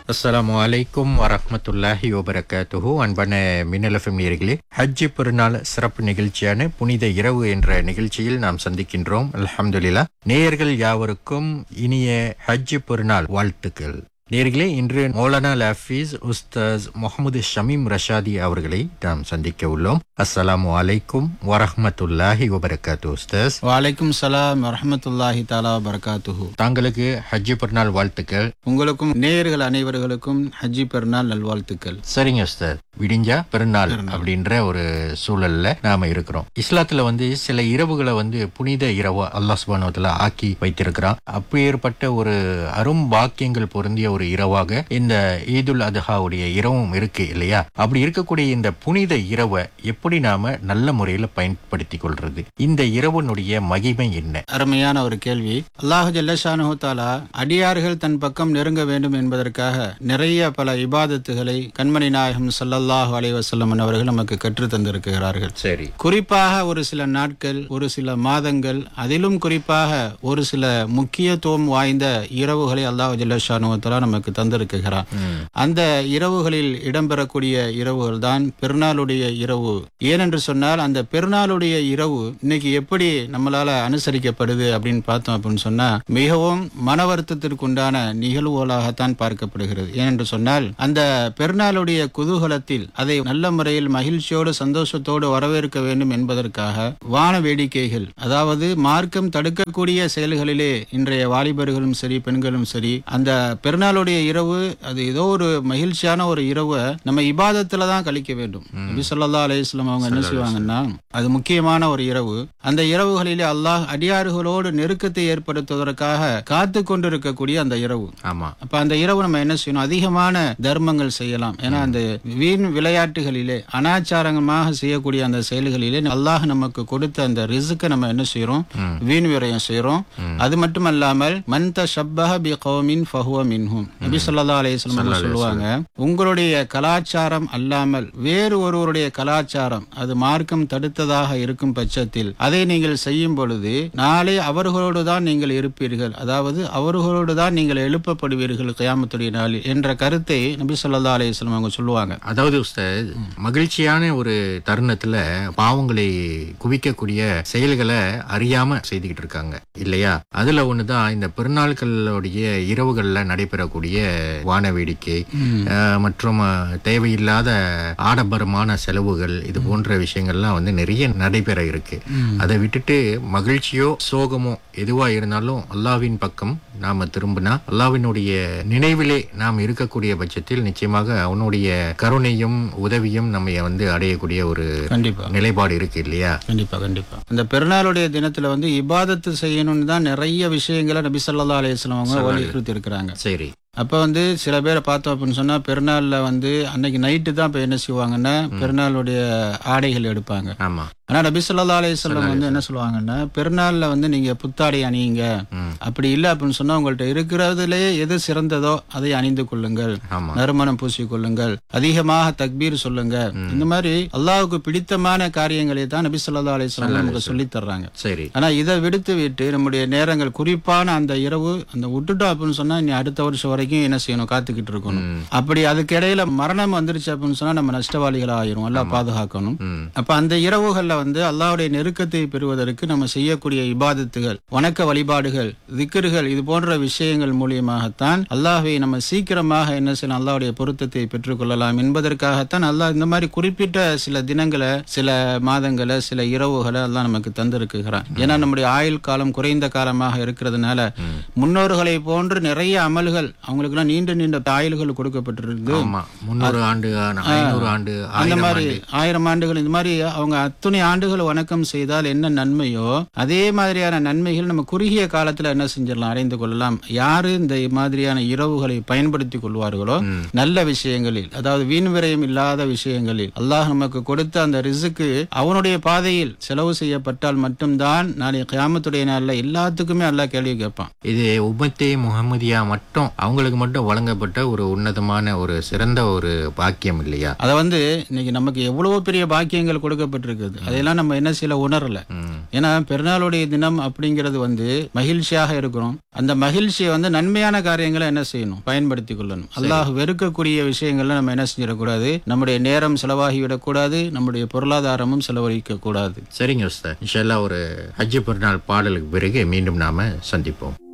அஸ்ஸலாமு அலைக்கும் வரஹ்மத்துல்லாஹி வபரகாத்துஹு அன்பான மின்னலஃபம் நேர்களே ஹஜ்ஜி பெருநாள் சிறப்பு நிகழ்ச்சியான புனித இரவு என்ற நிகழ்ச்சியில் நாம் சந்திக்கின்றோம் அல்ஹம்துலில்லா நேயர்கள் யாவருக்கும் இனிய ஹஜ்ஜி பெருநாள் வாழ்த்துக்கள் நேர்களே இன்று மௌலானா லஃபீஸ் உஸ்தாஸ் முகமது ஷமீம் ரஷாதி அவர்களை நாம் சந்திக்க உள்ளோம் அஸ்ஸலாமு அலைக்கும் வரஹ்மத்துல்லாஹி வபரகாத்து உஸ்தாஸ் வலைக்கும் சலாம் வரஹமத்துல்லாஹி தாலா வரகாத்துஹு தாங்களுக்கு ஹஜ்ஜி பெருநாள் வாழ்த்துக்கள் உங்களுக்கும் நேயர்கள் அனைவர்களுக்கும் ஹஜ்ஜி பெருநாள் நல்வாழ்த்துக்கள் சரிங்க உஸ்தாத் விடிஞ்சா பெருநாள் அப்படின்ற ஒரு சூழல்ல நாம இருக்கிறோம் இஸ்லாத்துல வந்து சில இரவுகளை வந்து புனித இரவா அல்லாஹ் சுபானத்துல ஆக்கி வைத்திருக்கிறான் அப்பேற்பட்ட ஒரு அரும் பாக்கியங்கள் பொருந்திய ஒரு இரவாக இந்த ஈதுல் அதுஹாவுடைய இரவும் இருக்கு இல்லையா அப்படி இருக்கக்கூடிய இந்த புனித இரவை எப்படி நாம நல்ல முறையில பயன்படுத்தி கொள்றது இந்த இரவனுடைய மகிமை என்ன அருமையான ஒரு கேள்வி அல்லாஹு ஜல்லஷானு தாலா அடியார்கள் தன் பக்கம் நெருங்க வேண்டும் என்பதற்காக நிறைய பல இபாதத்துகளை கண்மணி நாயகம் ஸல்லல்லாஹு அலைஹி வஸல்லம் அவர்கள் நமக்கு கற்றுத் தந்திருக்கிறார்கள் சரி குறிப்பாக ஒரு சில நாட்கள் ஒரு சில மாதங்கள் அதிலும் குறிப்பாக ஒரு சில முக்கியத்துவம் வாய்ந்த இரவுகளை அல்லாஹ் ஜல்லஷானுவத்தலா நமக்கு தந்திருக்கிறான் அந்த இரவுகளில் இடம்பெறக்கூடிய இரவுகள் தான் பெருநாளுடைய இரவு ஏனென்று சொன்னால் அந்த பெருநாளுடைய இரவு இன்னைக்கு எப்படி நம்மளால அனுசரிக்கப்படுது அப்படின்னு பார்த்தோம் அப்படின்னு சொன்னா மிகவும் மன வருத்தத்திற்குண்டான நிகழ்வுகளாகத்தான் பார்க்கப்படுகிறது ஏனென்று சொன்னால் அந்த பெருநாளுடைய குதூகலத்தில் அதை நல்ல முறையில் மகிழ்ச்சியோடு சந்தோஷத்தோடு வரவேற்க வேண்டும் என்பதற்காக வான வேடிக்கைகள் அதாவது மார்க்கம் தடுக்கக்கூடிய செயல்களிலே இன்றைய வாலிபர்களும் சரி பெண்களும் சரி அந்த பெருநாளுடைய இரவு அது ஏதோ ஒரு மகிழ்ச்சியான ஒரு இரவை நம்ம இபாதத்துல தான் கழிக்க வேண்டும் நபி ஸல்லல்லாஹு அலைஹி வஸல்லம் அவங்க என்ன செய்வாங்கன்னா அது முக்கியமான ஒரு இரவு அந்த இரவுகளிலே அல்லாஹ் அடியாறுகளோடு நெருக்கத்தை ஏற்படுத்துவதற்காக காத்து கொண்டிருக்கக்கூடிய அந்த இரவு ஆமா அப்ப அந்த இரவு நம்ம என்ன செய்யணும் அதிகமான தர்மங்கள் செய்யலாம் ஏன்னா அந்த வீண் விளையாட்டுகளிலே அனாச்சாரமாக செய்யக்கூடிய அந்த செயல்களிலே அல்லாஹ் நமக்கு கொடுத்த அந்த ரிசுக்கை நம்ம என்ன செய்யறோம் வீண் விரயம் செய்யறோம் அது மட்டும் அல்லாமல் மந்த ஷப்பஹ பி கௌமின் ஃபஹுவ மின்ஹும் நபி ஸல்லல்லாஹு அலைஹி வஸல்லம் அவங்க சொல்லுவாங்க உங்களுடைய கலாச்சாரம் அல்லாமல் வேறு ஒருவருடைய கலாச்சாரம் அது மார்க்கம் தடுத்ததாக இருக்கும் பட்சத்தில் அதை நீங்கள் செய்யும் பொழுது நாளை அவர்களோடு தான் நீங்கள் இருப்பீர்கள் அதாவது அவர்களோடு தான் நீங்கள் எழுப்பப்படுவீர்கள் கயாமத்துடைய நாளில் என்ற கருத்தை நபி ஸல்லல்லாஹு அலைஹி வஸல்லம் அவங்க சொல்லுவாங்க அதாவது உஸ்தாத் மகிழ்ச்சியான ஒரு தருணத்துல பாவங்களை குவிக்கக்கூடிய செயல்களை அறியாம செய்துகிட்டு இருக்காங்க இல்லையா அதுல ஒண்ணுதான் இந்த பெருநாட்களுடைய இரவுகள்ல நடைபெறக்கூடிய வான வேடிக்கை அஹ், மற்றும் அஹ், தேவையில்லாத ஆடம்பரமான செலவுகள் இது போன்ற விஷயங்கள்லாம் வந்து நிறைய நடைபெற இருக்கு அதை விட்டுட்டு மகிழ்ச்சியோ சோகமோ எதுவா இருந்தாலும் அல்லாவின் பக்கம் நாம திரும்பினா அல்லாவினுடைய நினைவிலே நாம் இருக்கக்கூடிய பட்சத்தில் நிச்சயமாக அவனுடைய கருணையும் உதவியும் நம்ம வந்து அடையக்கூடிய ஒரு கண்டிப்பா நிலைப்பாடு இருக்கு இல்லையா கண்டிப்பா கண்டிப்பா அந்த பெருநாளுடைய தினத்துல வந்து இபாதத்து செய்யணும்னு தான் நிறைய விஷயங்களை நபி ஸல்லல்லாஹு அலைஹி வஸல்லம் அவங்க வலியுறுத்தி இருக்கிறாங்க சரி அப்ப வந்து சில பேரை பார்த்தோம் அப்படின்னு சொன்னா பெருநாள்ல வந்து அன்னைக்கு நைட்டு தான் இப்ப என்ன செய்வாங்கன்னா பெருநாளுடைய ஆடைகள் எடுப்பாங்க ஆமா ஆனா நபி ஸல்லல்லாஹு அலைஹி வஸல்லம் வந்து என்ன சொல்லுவாங்கன்னா பெருநாள்ல வந்து நீங்க புத்தாடை அணியுங்க ம். அப்படி இல்லை அப்படின்னு சொன்னா உங்கள்ட்ட இருக்கிறதுலயே எது சிறந்ததோ அதை அணிந்து கொள்ளுங்கள் ஆமா நறுமணம் பூசிக்கொள்ளுங்கள் அதிகமாக தக்பீர் சொல்லுங்க இந்த மாதிரி அல்லாஹ்வுக்கு பிடித்தமான காரியங்களை தான் நபி ஸல்லல்லாஹு அலைஹி வஸல்லம் நமக்கு சொல்லித் தர்றாங்க சரி ஆனா இதை விடுத்து விட்டு நம்முடைய நேரங்கள் குறிப்பான அந்த இரவு அந்த விட்டுட்டோம் அப்படின்னு சொன்னா நீ அடுத்த வருஷம் வரைக்கும் என்ன செய்யணும் காத்துக்கிட்டு இருக்கணும் அப்படி அதுக்கு இடையில மரணம் வந்துருச்சு அப்படின்னு சொன்னா நம்ம நஷ்டவாளிகள் ஆயிரும் எல்லாம் பாதுகாக்கணும் ம் அப்ப அந்த இரவுகள்ல வந்து அல்லாஹ்வுடைய நெருக்கத்தை பெறுவதற்கு நம்ம செய்யக்கூடிய இபாதத்துகள் வணக்க வழிபாடுகள் திக்ருகள் இது போன்ற விஷயங்கள் மூலியமாகத்தான் அல்லாஹ்வை நம்ம சீக்கிரமாக என்ன செய்யணும் அல்லாஹ்வுடைய பொருத்தத்தை பெற்றுக்கொள்ளலாம் என்பதற்காகத்தான் அல்லாஹ் இந்த மாதிரி குறிப்பிட்ட சில தினங்களை சில மாதங்களை சில இரவுகளை அல்லாஹ் நமக்கு தந்திருக்குகிறான் ஏன்னா நம்முடைய ஆயுள் காலம் குறைந்த காலமாக இருக்கிறதுனால முன்னோர்களை போன்று நிறைய அமல்கள் அவங்களுக்குலாம் நீண்ட நீண்ட ஆயுள்கள் கொடுக்கப்பட்டிருக்கு ஆமா முன்னூறு ஆண்டு ஐநூறு ஆண்டு அந்த ஆயிரம் மாதிரி ஆண்டு ஆயிரம் ஆண்டுகள் இந்த மாதிரி அவங்க அத்துணை ஆண்டுகள் வணக்கம் செய்தால் என்ன நன்மையோ அதே மாதிரியான நன்மைகள் நம்ம குறுகிய காலத்துல என்ன செஞ்சிடலாம் அடைந்து கொள்ளலாம் யாரு இந்த மாதிரியான இரவுகளை பயன்படுத்தி கொள்வார்களோ நல்ல விஷயங்களில் அதாவது வீண் விரயம் இல்லாத விஷயங்களில் அல்லாஹ் நமக்கு கொடுத்த அந்த ரிசுக்கு அவனுடைய பாதையில் செலவு செய்யப்பட்டால் மட்டும்தான் நாளை கியாமத்துடைய நாள்ல எல்லாத்துக்குமே அல்லாஹ் கேள்வி கேட்பான் இது உம்மத்தே முகமதியா மட்டும் அவங்களுக்கு மட்டும் வழங்கப்பட்ட ஒரு உன்னதமான ஒரு சிறந்த ஒரு பாக்கியம் இல்லையா அதை வந்து இன்னைக்கு நமக்கு எவ்வளவோ பெரிய பாக்கியங்கள் கொடுக்கப்பட்டிருக்குது அதையெல்லாம் நம்ம என்ன செய்யல உணரல ம். ஏன்னா பெருநாளுடைய தினம் அப்படிங்கிறது வந்து மகிழ்ச்சியாக இருக்கிறோம் அந்த மகிழ்ச்சியை வந்து நன்மையான காரியங்களை என்ன செய்யணும் பயன்படுத்தி கொள்ளணும் அல்லாஹ் வெறுக்கக்கூடிய விஷயங்கள்ல நம்ம என்ன செஞ்சிடக்கூடாது நம்முடைய நேரம் செலவாகிவிடக்கூடாது நம்முடைய பொருளாதாரமும் செலவழிக்க கூடாது சரிங்க உஸ்தாத் இன்ஷால்லா ஒரு ஹஜ்ஜு பெருநாள் பாடலுக்கு பிறகு மீண்டும் நாம சந்திப்போம்